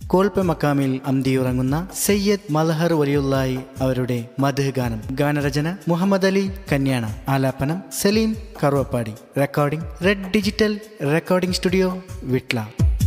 കോൾപ്പ മക്കാമിൽ അന്തിയുറങ്ങുന്ന സയ്യദ് മൽഹർ വലിയുള്ളായി അവരുടെ മധു ഗാനം ഗാനരചന മുഹമ്മദ് അലി കന്യാണ ആലാപനം Saleem Karuvappadi recording red digital recording studio Vitla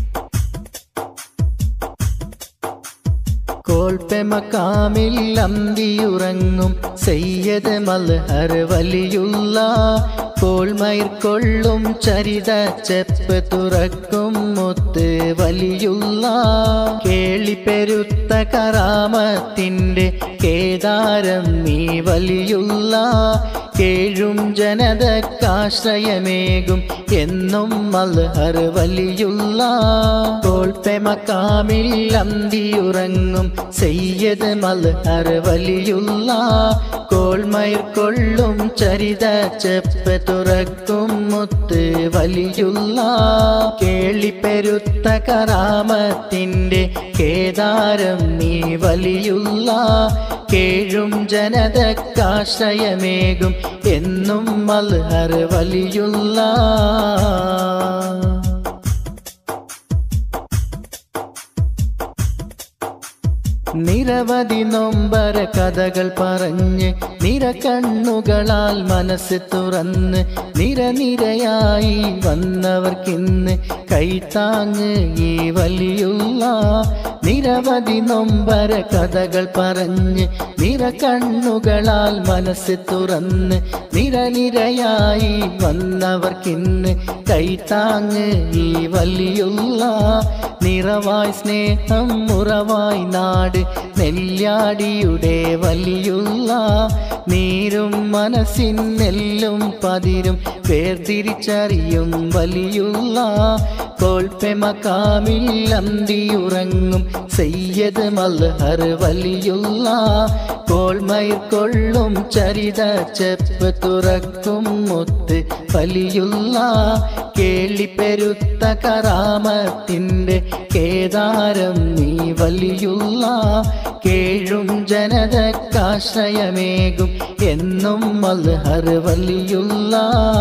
കോൾപ്പെമക്കാമിൽ അന്തിയുറങ്ങും സയ്യദ് മൽഹർ വലിയുള്ള കോൾമയിർ കൊള്ളും ചരിത ചെപ്പ് തുറക്കും മുത്ത് വലിയുള്ള കേളിപ്പെരുത്ത കറാമത്തിൻ്റെ കേദാരം നീ വലിയുള്ള കേഴും ജനതക്കാശ്രയമേകും എന്നും മൽഹർ വലിയുള്ള കോൾപ്പെമക്കാമിൽ അന്തിയുറങ്ങും സയ്യദ് മൽഹർ വലിയുള്ള കോൾമയിർ കൊള്ളും ചരിത ചെപ്പ് തുറക്കും മുത്ത് വലിയുള്ള കേളിപ്പെരുത്ത കറാമത്തിൻ്റെ കേദാരം നീ വലിയുള്ള കേഴും ജനതക്കാശ്രയമേകും എന്നും മൽഹർ വലിയുള്ള നിരവധി നൊമ്പര കഥകൾ പറഞ്ഞ് നിര കണ്ണുകളാൽ മനസ്സ് തുറന്ന് നിരനിരയായി വന്നവർക്കിന്ന് കൈത്താങ്ങ് ഈ വലിയുള്ള നിരവധി നൊമ്പര കഥകൾ പറഞ്ഞ് നിര കണ്ണുകളാൽ മനസ്സ് തുറന്ന് നിരനിരയായി വന്നവർക്കിന്ന് കൈത്താങ്ങ് ഈ വലിയുള്ള നിറവായി സ്നേഹം മുറവായി നാട് നെല്യാടിയുടെ വലിയുള്ള നീരും മനസ്സിൻ നെല്ലും പതിരും വേർതിരിച്ചറിയും വലിയുള്ള കോൾപ്പെമക്കാമിൽ അന്തിയുറങ്ങും സയ്യദ് മൽഹർ വലിയുള്ള കോൾമയിർ കൊള്ളും ചരിത ചെപ്പ് തുറക്കും മുത്ത് വലിയുള്ള കേളിപ്പെരുത്ത കറാമത്തിൻ്റെ കേദാരം നീ വലിയുള്ള കേഴും ജനതക്കാശ്രയമേകും എന്നും മൽഹർ വലിയുള്ള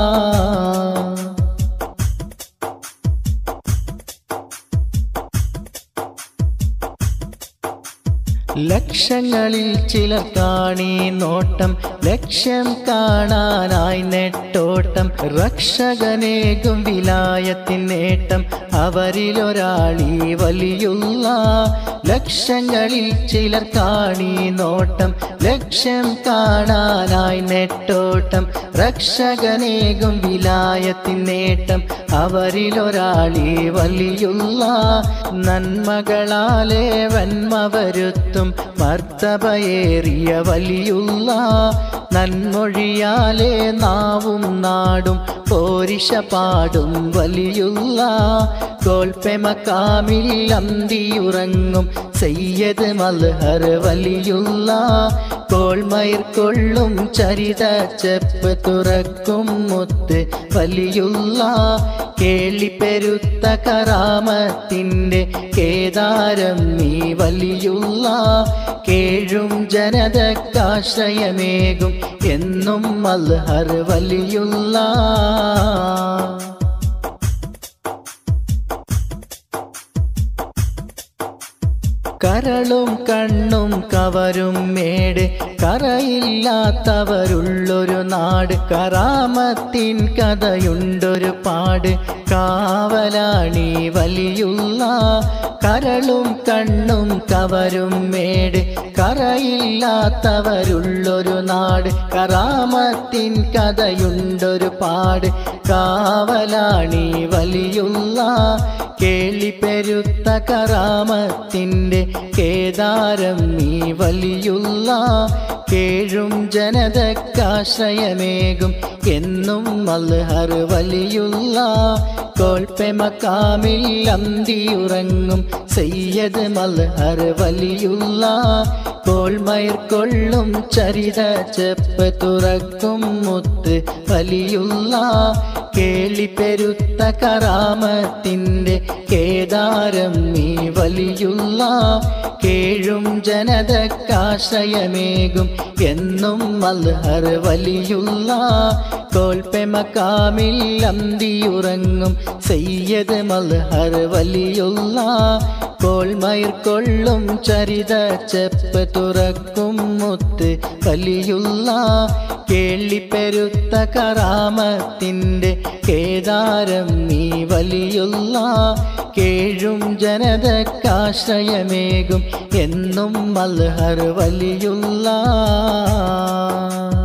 ലക്ഷങ്ങളിൽ ചിലർ കാണി നോട്ടം ലക്ഷ്യം കാണാനായി നെട്ടോട്ടം രക്ഷകനേകും വിലായത്തിൻ നേട്ടം അവരിലൊരാളി വലിയുള്ള ലക്ഷങ്ങളിൽ ചിലർ കാണി നോട്ടം ലക്ഷ്യം കാണാനായി നെട്ടോട്ടം രക്ഷകനേകും വിലായത്തിൻ നേട്ടം അവരിലൊരാളി വലിയുള്ള നന്മകളാലെ വന്മ വരുത്തും മർത്തബയേറിയ വലിയുള്ള നന്മൊഴിയാലെ നാവും നാടും പോരിഷ പാടും വലിയുള്ള കോൾപ്പെമക്കാമിൽ അന്തിയുറങ്ങും സയ്യദ് മൽഹർ വലിയുള്ള കോൾമയിർ കൊള്ളും ചരിത ചെപ്പ് തുറക്കും മുത്ത് വലിയുള്ള കേളിപ്പെരുത്ത കറാമത്തിൻ്റെ കേദാരം നീ വലിയുള്ള കേഴും ജനതക്കാശ്രയമേകും എന്നും മൽഹർ വലിയുള്ള കരളും കണ്ണും കവരും മേട് കറയില്ലാത്തവരുള്ളൊരു നാട് കറാമത്തിൻ കഥയുണ്ടൊരു പാട് കാവലാണി വലിയുള്ള കരളും കണ്ണും കവരും മേട് കറയില്ലാത്തവരുള്ളൊരു നാട് കറാമത്തിൻ കഥയുണ്ടൊരു പാട് കാവലാണി വലിയുള്ള കേളിപ്പെരുത്ത കറാമത്തിൻ്റെ കേദാരം നീ വലിയുള്ള കേഴും ജനതക്കാശ്രയമേകും എന്നും മൽഹർ വലിയുള്ള കോൾപ്പെമക്കാമിൽ അന്തിയുറങ്ങും സയ്യദ് മൽഹർ വലിയുള്ള കോൾമയിർ കൊള്ളും ചരിത ചെപ്പ് തുറക്കും മുത്ത് വലിയുള്ള കേളിപ്പെരുത്ത കറാമത്തിൻ്റെ കേദാരം നീ വലിയുള്ള കേഴും ജനതക്കാശ്രയമേകും എന്നും മൽഹർ വലിയുള്ള കോൽപ്പെമക്കാമിൽ അന്തിയുറങ്ങും സയ്യദ് മൽഹർ വലിയുള്ള കോൾമയിർ കൊള്ളും ചരിത ചെപ്പ് തുറക്കും മുത്ത് വലിയുള്ള കേളിപ്പെരുത്ത കറാമത്തിൻ്റെ കേദാരം നീ വലിയുള്ള കേഴും ജനതക്കാശ്രയമേകും എന്നും മൽഹർ വലിയുള്ള